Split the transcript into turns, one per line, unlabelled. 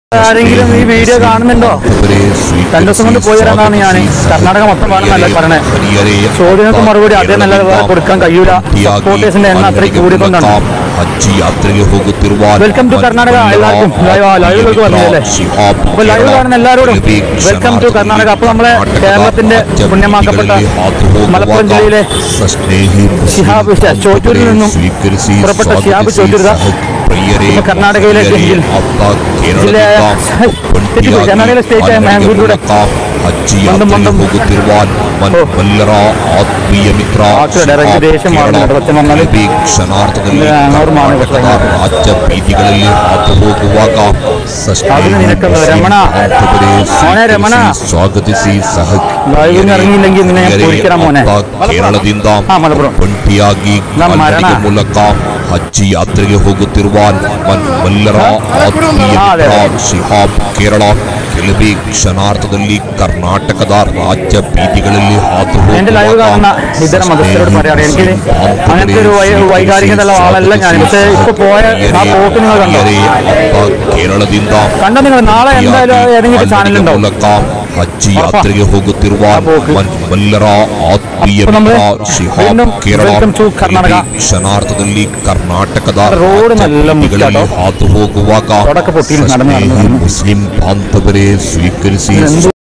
ആരെങ്കിലും ഈ വീഡിയോ കാണുന്നുണ്ടോ രണ്ടു ദിവസം കൊണ്ട് പോയി തരാന്നാണ് ഞാൻ കർണാടക മൊത്തം വേണമെന്നല്ല പറഞ്ഞേ ചോദ്യങ്ങൾക്ക് മറുപടി അതേ നല്ല കൊടുക്കാൻ കഴിയൂല സപ്പോർട്ടേഴ്സിന്റെ എണ്ണം അത്രയും കൂടിക്കൊണ്ടാണ്
ഹജ്ജ് യാത്രയ്ക്ക് പോകുത്തിരുവാൻ
വെൽക്കം ടു കർണാടക എല്ലാവർക്കും ലൈവ് ലൈവിലേക്ക് വന്നില്ലേ അപ്പൊ ലൈവ് കാണുന്ന എല്ലാവരോടും വെൽക്കം ടു കർണാടക അപ്പൊ നമ്മളെ കേരളത്തിന്റെ പുണ്യമാക്കപ്പെട്ട മലപ്പുറം ജില്ലയിലെ ശിഹാബ് ഷാ- ചോറ്റൂരിൽ നിന്നും പുറപ്പെട്ട ശിഹാബ് ചോറ്റൂരിത ഇപ്പൊ കർണാടകയിലെ എങ്കിൽ ജില്ലയായ തെറ്റിപ്പോയി. കർണാടകയിലെ സ്റ്റേറ്റായ മാംഗ്ലൂരിലൂടെ ബന്ധം ബന്ധം
പോകുത്തിരുവാൻ
ഓ.
വല്ലറ ആത്മീയ മിത്ര
ആക്കളുടെ ഇടയ്ക്ക് ദേഷ്യം മാറുന്നുണ്ട്. സത്യം പറഞ്ഞാല്
ക്ഷണാർത്ഥದಲ್ಲಿ
ഇത് അങ്ങോട്ട് പക്ഷേ
ರಾಜ್ಯ ಬೀದಿಗಳಲ್ಲಿ ಹಾದು ಹೋಗುವಾಗ
അതിന് നിനക്കെന്താ, രമണ? മോനെ രമണ?
ಸ್ವಾಗತಿಸಿ ಸಹ
ലൈവിന് ഇറങ്ങിയില്ലെങ്കിൽ നിന്നെ ഞാൻ പൊരിക്കണം മോനെ
ಕೇರಳದಿಂದ
ആ മലപ്പുറം
ಒಂಟಿಯಾಗಿ
ನಮ್ಮ ಮರಣ.
ಕಾಲ್ನಡಿಗೆ ಮೂಲಕ ಹಜ್ಜಿ ಯಾತ್ರೆಗೆ ಹೋಗುತ್ತಿರುವ ಮನ್- ಮಲ್ಲರ ಆತ್ಮೀಯ
ಹಾ, ಅದೇ,
ಮಿತ್ರ
ಅದೇ.
ಶಿಹಾಬ್ ಕೇರಳ ಕೆಲವೇ ಕ್ಷಣಾರ್ಥದಲ್ಲಿ ಕರ್ನಾಟಕದ ರಾಜ್ಯ ಬೀದಿಗಳಲ್ಲಿ ಹಾದು
എന്റെ ലൈവ് കാണുന്ന ഇതര മതസ്ഥരോട് പറയാറ് എനിക്ക് അങ്ങനത്തെ ഒരു വൈ- വൈകാരികതയുള്ള ആളല്ല ഞാൻ പക്ഷേ ഇപ്പൊ പോയ ആ പോക്ക് നിങ്ങൾ കണ്ടോ
ಕೇರಳದಿಂದ
കണ്ടോ നിങ്ങൾ നാളെ എന്തായാലും ഏതെങ്കിലും ചാനലുണ്ടാവും
ಮೂಲಕ ಹಜ್ಜಿ ಯಾತ್ರೆಗೆ ಹೋಗುತ್ತಿರುವ
ಆ ಹೋಗು.
ಮನ್- ಮಲ್ಲರ ಆತ್ಮೀಯ
ಅಪ್ಪ ನಮ್ಗೆ
ಮಿತ್ರ ಶಿಹಾಬ್
വീണ്ടും
ಕೇರಳ
welcome to ಕರ್ನಾಟಕ.
ಈ ಕ್ಷಣಾರ್ಥದಲ್ಲಿ ಕರ್ನಾಟಕದ
ರೋಡ್ നല്ല
ಬೀದಿಗಳಲ್ಲಿ
ಮುಚ್ಚಾട്ടോ.
ಹಾದು ಹೋಗುವಾಗ
ತೊಡಕ ಪೊಟ್ಟಿയിൽ നടന്ന്
ಸ್ನೇಹಿ
നടന്ന്
ಮುಸ್ಲಿಂ ಬಾಂಧವರೇ ಸ್ವೀಕರಿಸಿ
എന്ത്